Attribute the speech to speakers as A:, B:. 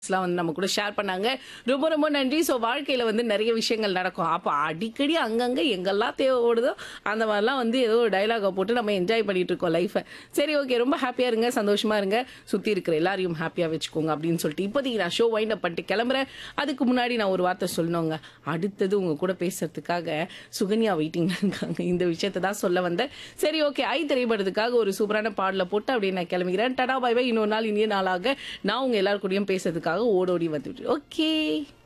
A: எல்லாம் வந்து நம்ம கூட ஷேர் பண்ணாங்க ரொம்ப ரொம்ப நன்றி ஸோ வாழ்க்கையில வந்து நிறைய விஷயங்கள் நடக்கும் அப்போ அடிக்கடி அங்கங்க எங்கெல்லாம் தேவைப்படுதோ அந்த மாதிரிலாம் வந்து ஏதோ ஒரு டைலாகை போட்டு நம்ம என்ஜாய் பண்ணிட்டு இருக்கோம் லைஃபை சரி ஓகே ரொம்ப ஹாப்பியா இருங்க சந்தோஷமா இருங்க சுத்தி இருக்கிற எல்லாரையும் ஹாப்பியா வச்சுக்கோங்க அப்படின்னு சொல்லிட்டு இப்போதைக்கு நான் ஷோ வைண்ட் அப் பண்ணிட்டு கிளம்புறேன் அதுக்கு முன்னாடி நான் ஒரு வார்த்தை சொல்லணுங்க அடுத்தது உங்க கூட பேசுறதுக்காக சுகன்யா வெயிட்டிங் இருக்காங்க இந்த விஷயத்தை தான் சொல்ல வந்தேன் சரி ஓகே ஐ திரைப்படத்துக்காக ஒரு சூப்பரான பாடலை போட்டு அப்படியே நான் கிளம்புகிறேன் டடா பாய் பாய் இன்னொரு நாள் இனிய நாளாக நான் உங்க எல்லார் கூடயும் பேசுறதுக்காக ஓடோடி வந்துட்டு ஓகே